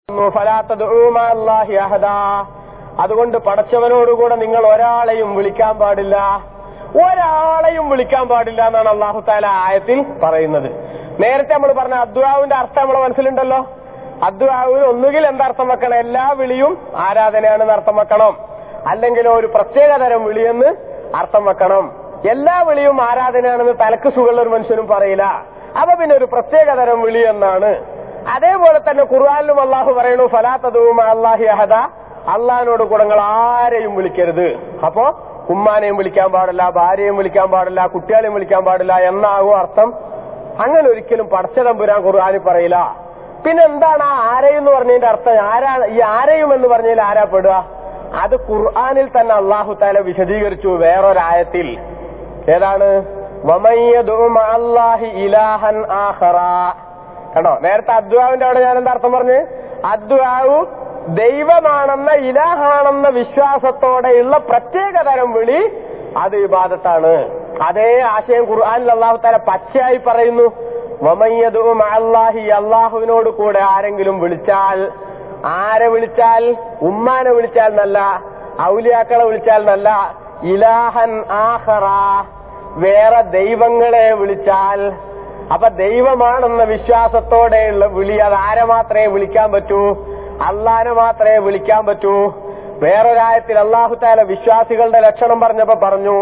فلا تدعوا مع الله أحدا. അതുകൊണ്ട് പടച്ചവനോടുകൂടെ നിങ്ങൾ ഒരാളെയും വിളിക്കാൻ പാടില്ല ഒരാളെയും വിളിക്കാൻ പാടില്ല എന്നാണ് അള്ളാഹു താല ആയത്തിൽ പറയുന്നത് നേരത്തെ നമ്മൾ പറഞ്ഞ അദ്വാവിന്റെ അർത്ഥം നമ്മളെ മനസ്സിലുണ്ടല്ലോ അദ്വാവിന് ഒന്നുകിൽ എന്തർത്ഥം വെക്കണം എല്ലാ വിളിയും ആരാധനയാണെന്ന് അർത്ഥം വെക്കണം അല്ലെങ്കിൽ ഒരു പ്രത്യേക തരം വിളിയെന്ന് അർത്ഥം വെക്കണം എല്ലാ വിളിയും ആരാധനയാണെന്ന് തലക്ക് സുഖമുള്ള ഒരു മനുഷ്യനും പറയില്ല അപ്പൊ പിന്നെ ഒരു പ്രത്യേക തരം വിളി എന്നാണ് അതേപോലെ തന്നെ ഖുർആാനിലും അള്ളാഹു പറയുന്നു ഫലാത്തതുവും അള്ളാഹി അഹദ അള്ളഹാനോട് കൂടെ നിങ്ങൾ ആരെയും വിളിക്കരുത് അപ്പോ ഉമ്മാനെയും വിളിക്കാൻ പാടില്ല ഭാര്യയും വിളിക്കാൻ പാടില്ല കുട്ടികളെയും വിളിക്കാൻ പാടില്ല എന്നാകും അർത്ഥം അങ്ങനെ ഒരിക്കലും പടച്ചതമ്പുരാൻ ഖുർആാനിൽ പറയില്ല പിന്നെ എന്താണ് ആ ആരെയും എന്ന് പറഞ്ഞതിന്റെ അർത്ഥം ആരാ ഈ ആരെയും എന്ന് പറഞ്ഞതിൽ ആരാ പെടുക അത് ഖുർആാനിൽ തന്നെ അള്ളാഹു താല വിശദീകരിച്ചു വേറൊരായത്തിൽ ഏതാണ് വമയ്യദു മഅല്ലാഹി ഇലാഹൻ ആഖറ കണ്ടോ നേരത്തെ അദ്വാവിന്റെ അവിടെ ഞാൻ എന്താ അർത്ഥം പറഞ്ഞു അദ്വാവു ദൈവമാണെന്ന ഇലാഹാണെന്ന വിശ്വാസത്തോടെയുള്ള പ്രത്യേക തരം വിളി അത് വിവാദത്താണ് അതേ ആശയം ഖുർആാനിൽ അള്ളാഹു താല പച്ചയായി പറയുന്നു വമയ്യദു മഅല്ലാഹി അള്ളാഹുവിനോട് കൂടെ ആരെങ്കിലും വിളിച്ചാൽ ആരെ വിളിച്ചാൽ ഉമ്മാനെ വിളിച്ചാൽ നല്ല ഔലിയാക്കളെ വിളിച്ചാൽ നല്ല ഇലാഹൻ ആഹറ വേറെ ദൈവങ്ങളെ വിളിച്ചാൽ അപ്പൊ ദൈവമാണെന്ന വിശ്വാസത്തോടെയുള്ള വിളി അത് ആരെ മാത്രമേ വിളിക്കാൻ പറ്റൂ അള്ളാനെ മാത്രമേ വിളിക്കാൻ പറ്റൂ വേറൊരായത്തിൽ അള്ളാഹു താല വിശ്വാസികളുടെ ലക്ഷണം പറഞ്ഞപ്പോ പറഞ്ഞു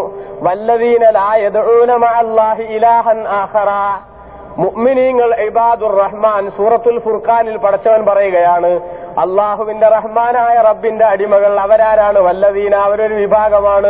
വല്ലദീനലാഹി ഇലാഹൻ ആഹറ മുഅ്മിനീങ്ങൾ ഇബാദുർ റഹ്മാൻ സൂറത്തുൽ ഫുർഖാനിൽ പടച്ചവൻ പറയുകയാണ് അള്ളാഹുവിന്റെ റഹ്മാനായ റബ്ബിന്റെ അടിമകൾ അവരാരാണ് വല്ലദീന അവരൊരു വിഭാഗമാണ്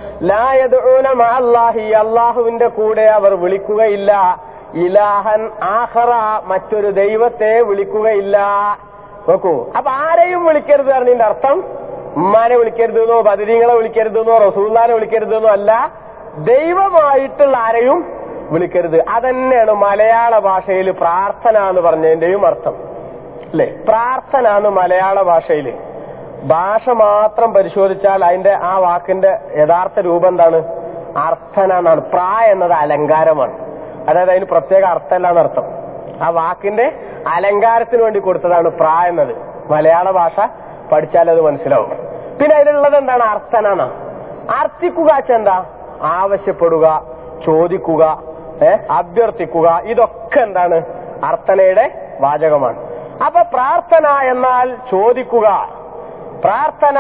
ലായദൂന അല്ലാഹി അള്ളാഹുവിന്റെ കൂടെ അവർ വിളിക്കുകയില്ല ഇലാഹൻ ആഹറ മറ്റൊരു ദൈവത്തെ വിളിക്കുകയില്ല നോക്കൂ അപ്പൊ ആരെയും വിളിക്കരുത് പറഞ്ഞതിന്റെ അർത്ഥം ഉമ്മാനെ വിളിക്കരുതെന്നോ ബദരീങ്ങളെ വിളിക്കരുതെന്നോ റസൂല്ലാനെ വിളിക്കരുതെന്നോ അല്ല ദൈവമായിട്ടുള്ള ആരെയും വിളിക്കരുത് അതന്നെയാണ് മലയാള ഭാഷയിൽ പ്രാർത്ഥന എന്ന് പറഞ്ഞതിന്റെയും അർത്ഥം അല്ലെ പ്രാർത്ഥന എന്ന് മലയാള ഭാഷയിൽ ഭാഷ മാത്രം പരിശോധിച്ചാൽ അതിന്റെ ആ വാക്കിന്റെ യഥാർത്ഥ രൂപം എന്താണ് അർത്ഥന എന്നാണ് പ്രാ എന്നത് അലങ്കാരമാണ് അതായത് അതിന് പ്രത്യേക അർത്ഥമല്ല എന്നർത്ഥം ആ വാക്കിന്റെ അലങ്കാരത്തിന് വേണ്ടി കൊടുത്തതാണ് പ്രാ എന്നത് മലയാള ഭാഷ പഠിച്ചാൽ അത് മനസ്സിലാവും പിന്നെ അതിലുള്ളത് എന്താണ് അർത്ഥന അർത്ഥിക്കുക എന്താ ആവശ്യപ്പെടുക ചോദിക്കുക ഏഹ് അഭ്യർത്ഥിക്കുക ഇതൊക്കെ എന്താണ് അർത്ഥനയുടെ വാചകമാണ് അപ്പൊ പ്രാർത്ഥന എന്നാൽ ചോദിക്കുക പ്രാർത്ഥന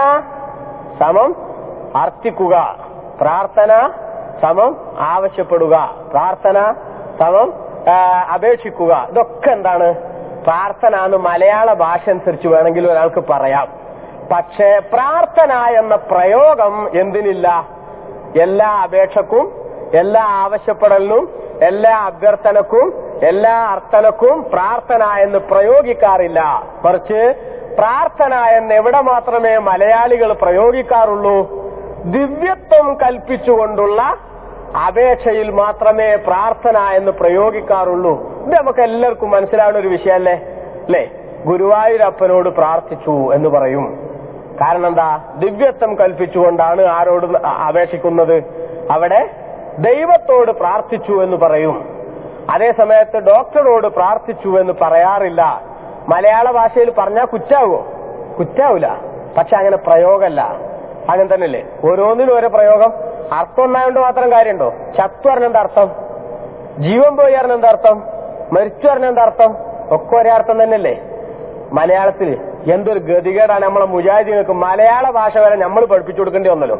സമം അർത്ഥിക്കുക പ്രാർത്ഥന സമം ആവശ്യപ്പെടുക പ്രാർത്ഥന സമം അപേക്ഷിക്കുക ഇതൊക്കെ എന്താണ് പ്രാർത്ഥന എന്ന് മലയാള ഭാഷ അനുസരിച്ച് വേണമെങ്കിൽ ഒരാൾക്ക് പറയാം പക്ഷേ പ്രാർത്ഥന എന്ന പ്രയോഗം എന്തിനില്ല എല്ലാ അപേക്ഷക്കും എല്ലാ ആവശ്യപ്പെടലിനും എല്ലാ അഭ്യർത്ഥനക്കും എല്ലാ അർത്ഥനക്കും പ്രാർത്ഥന എന്ന് പ്രയോഗിക്കാറില്ല മറിച്ച് പ്രാർത്ഥന എന്ന് എവിടെ മാത്രമേ മലയാളികൾ പ്രയോഗിക്കാറുള്ളൂ ദിവ്യത്വം കൽപ്പിച്ചുകൊണ്ടുള്ള അപേക്ഷയിൽ മാത്രമേ പ്രാർത്ഥന എന്ന് പ്രയോഗിക്കാറുള്ളൂ ഇത് നമുക്ക് എല്ലാവർക്കും മനസ്സിലാവുന്ന ഒരു വിഷയമല്ലേ അല്ലേ ഗുരുവായൂരപ്പനോട് പ്രാർത്ഥിച്ചു എന്ന് പറയും കാരണം എന്താ ദിവ്യത്വം കൽപ്പിച്ചുകൊണ്ടാണ് ആരോട് അപേക്ഷിക്കുന്നത് അവിടെ ദൈവത്തോട് പ്രാർത്ഥിച്ചു എന്ന് പറയും അതേ സമയത്ത് ഡോക്ടറോട് പ്രാർത്ഥിച്ചു എന്ന് പറയാറില്ല മലയാള ഭാഷയിൽ പറഞ്ഞാൽ കുറ്റാവോ കുറ്റാവൂല പക്ഷെ അങ്ങനെ പ്രയോഗമല്ല അങ്ങനെ തന്നെയല്ലേ ഓരോന്നിനും ഓരോ പ്രയോഗം അർത്ഥം ഉണ്ടായോണ്ട് മാത്രം കാര്യമുണ്ടോ ചത്തു പറഞ്ഞ എന്താ അർത്ഥം ജീവൻ പോയി പറഞ്ഞ എന്താ അർത്ഥം മരിച്ചു പറഞ്ഞ എന്താ അർത്ഥം ഒക്കെ ഒരേ അർത്ഥം തന്നെയല്ലേ മലയാളത്തിൽ എന്തൊരു ഗതികേടാണ് നമ്മളെ മുജാഹിദീങ്ങൾക്ക് മലയാള ഭാഷ വരെ നമ്മൾ പഠിപ്പിച്ചു കൊടുക്കേണ്ടി വന്നല്ലോ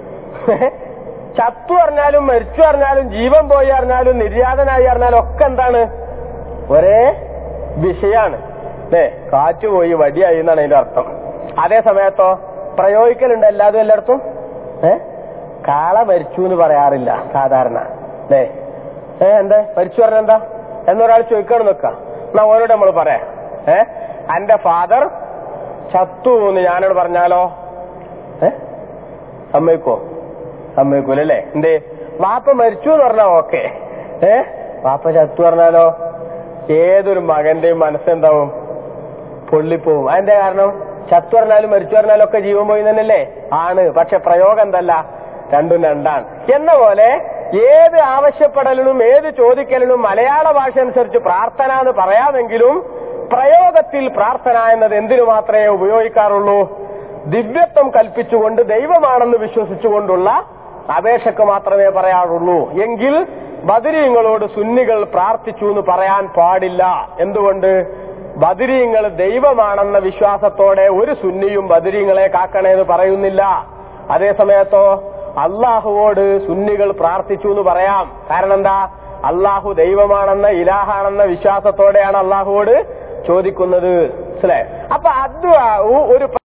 ചത്തു പറഞ്ഞാലും മരിച്ചു പറഞ്ഞാലും ജീവൻ പോയി അറിഞ്ഞാലും നിര്യാതനായി അറിഞ്ഞാലും ഒക്കെ എന്താണ് ഒരേ വിഷയാണ് അല്ലേ കാറ്റ് പോയി വടിയായി എന്നാണ് അതിന്റെ അർത്ഥം അതേ സമയത്തോ പ്രയോഗിക്കലുണ്ട് എല്ലാതും എല്ലായിടത്തും ഏ കാള മരിച്ചു എന്ന് പറയാറില്ല സാധാരണ അല്ലേ ഏ എന്താ മരിച്ചു പറഞ്ഞ എന്താ എന്നൊരാൾ ചോദിക്കണം നിക്ക എന്നാ ഓരോട് നമ്മൾ പറയാം ഏ എന്റെ ഫാദർ ചത്തു എന്ന് ഞാനോട് പറഞ്ഞാലോ ഏ സമ്മതിക്കോ സമ്മതിക്കൂലല്ലേ എന്തേ വാപ്പ മരിച്ചു എന്ന് പറഞ്ഞാ ഓക്കെ ഏ വാപ്പ ചത്തു പറഞ്ഞാലോ ഏതൊരു മകന്റെയും മനസ്സെന്താവും പൊള്ളിപ്പോവും അതിന്റെ കാരണം ചത്തു പറഞ്ഞാലും മരിച്ചു പറഞ്ഞാലും ഒക്കെ ജീവൻ പോയി തന്നെയല്ലേ ആണ് പക്ഷെ പ്രയോഗം എന്തല്ല രണ്ടും രണ്ടാണ് എന്ന പോലെ ഏത് ആവശ്യപ്പെടലിനും ഏത് ചോദിക്കലിനും മലയാള ഭാഷ അനുസരിച്ച് പ്രാർത്ഥന എന്ന് പറയാമെങ്കിലും പ്രയോഗത്തിൽ പ്രാർത്ഥന എന്നത് എന്തിനു മാത്രമേ ഉപയോഗിക്കാറുള്ളൂ ദിവ്യത്വം കൽപ്പിച്ചുകൊണ്ട് ദൈവമാണെന്ന് വിശ്വസിച്ചുകൊണ്ടുള്ള അപേക്ഷക്ക് മാത്രമേ പറയാറുള്ളൂ എങ്കിൽ ബദരീങ്ങളോട് സുന്നികൾ പ്രാർത്ഥിച്ചു എന്ന് പറയാൻ പാടില്ല എന്തുകൊണ്ട് ബദരീങ്ങൾ ദൈവമാണെന്ന വിശ്വാസത്തോടെ ഒരു സുന്നിയും ബദരീങ്ങളെ കാക്കണേന്ന് പറയുന്നില്ല അതേ സമയത്തോ അള്ളാഹുവോട് സുന്നികൾ പ്രാർത്ഥിച്ചു എന്ന് പറയാം കാരണം എന്താ അള്ളാഹു ദൈവമാണെന്ന ഇലാഹാണെന്ന വിശ്വാസത്തോടെയാണ് അള്ളാഹുവോട് ചോദിക്കുന്നത് മനസ്സിലായോ അപ്പൊ അത് ഒരു